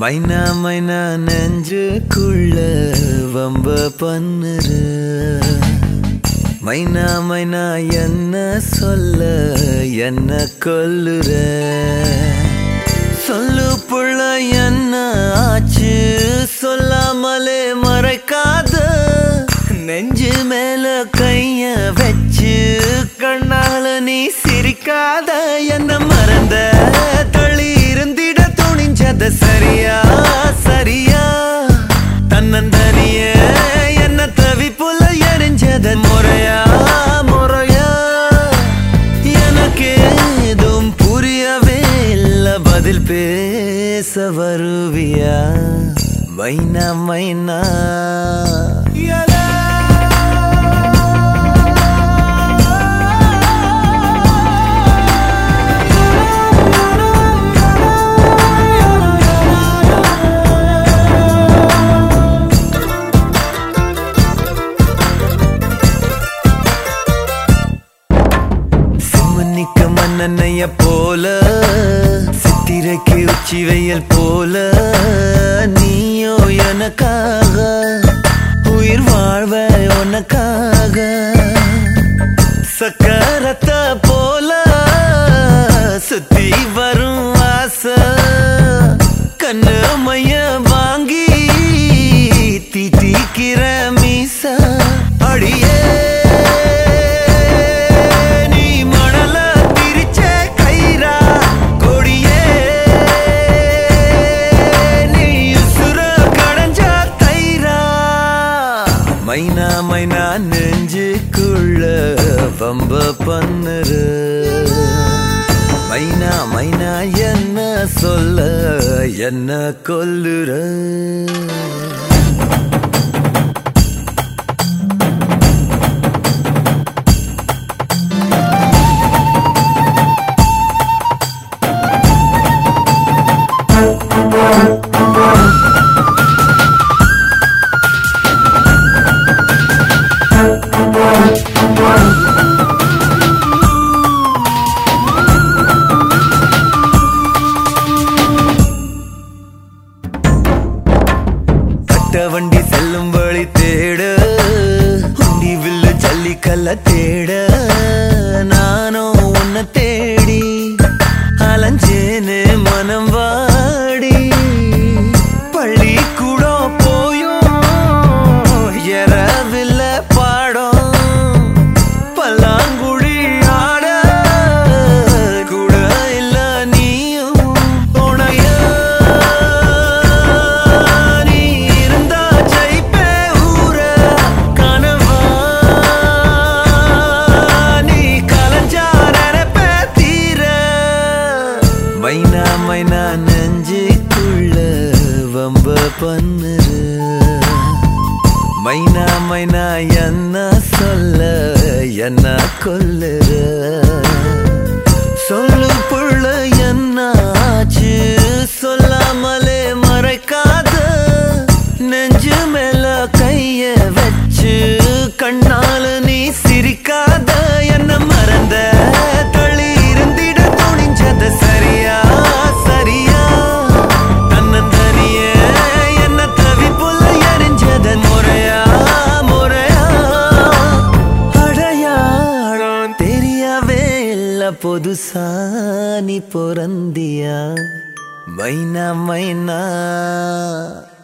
மைனா மைனா நெஞ்சுக்குள்ள வம்ப பண்ணுற மைனா மைனா என்ன சொல்ல என்ன கொல்லுற சொல்லு புள்ள என்ன ஆச்சு சொல்லாமலே மறைக்காத நெஞ்சு மேல கைய வச்சு கண்ணால நீ சிரிக்காத என்ன மறந்த தள்ளி இருந்திட துணிஞ்சத சரியா சரியா தன்னந்தனிய என்ன தவிப்புல எரிஞ்சத முறையா முறையா எனக்கு ஏதும் புரியவே இல்ல பதில் பேச வருவியா மைனா மைனா சிம்மனிக்க மன்னனைய போல சித்திரைக்கு உச்சி வெயில் போல நீயோ எனக்காக உயிர் வாழ்வ உனக்காக சக்கரத்த போல சுத்தி வரும் ஆசை கண்ணு மைய வாங்கி தீட்டிக்கிற மீச அடியே நீ மணல திரிச்ச கயிறா கொடியே நீ உசுர கடைஞ்ச தயிரா மைனா மைனா நெஞ்சுக்குள்ள பம்ப பண்ணுற மைனா மைனா என்ன சொல்ல என்ன கொல்லுற கட்ட வண்டி செல்லும் வழி தேட உண்டி வில்லு ஜல்லிக்கல்ல தேட நானும் உன்னை தேடி அலைஞ்சேனே மனம் வாடி பள்ளி கூட போயும் எறவில்ல பாடம் பல்லாங்குழி ஆட கூட இல்ல நீயும் துணையா நீ இருந்தா ஜெயிப்பே ஊர கனவா நீ கலைஞ்சா நினைப்பே தீர மைனா மைனா நெஞ்சுக்குள்ள வம்ப பண்ணுற மைனா மைனா என்ன சொல்ல என்ன கொல்லுற சொல்லு புள்ள என்ன ஆச்சு சொல்லாமலே மறைக்காத நெஞ்சு மேல கைய வச்சு கண்ணால நீ சிரிக்காத என்ன மறந்த தள்ளி இருந்திட துணிஞ்சத சரியா சரியா தன்னந்தனிய என்ன தவிப்புல எரிஞ்சத முறையா முறையா அடையாளம் தெரியவே இல்ல பொதுசா நீ பொறந்தியா மைனா மைனா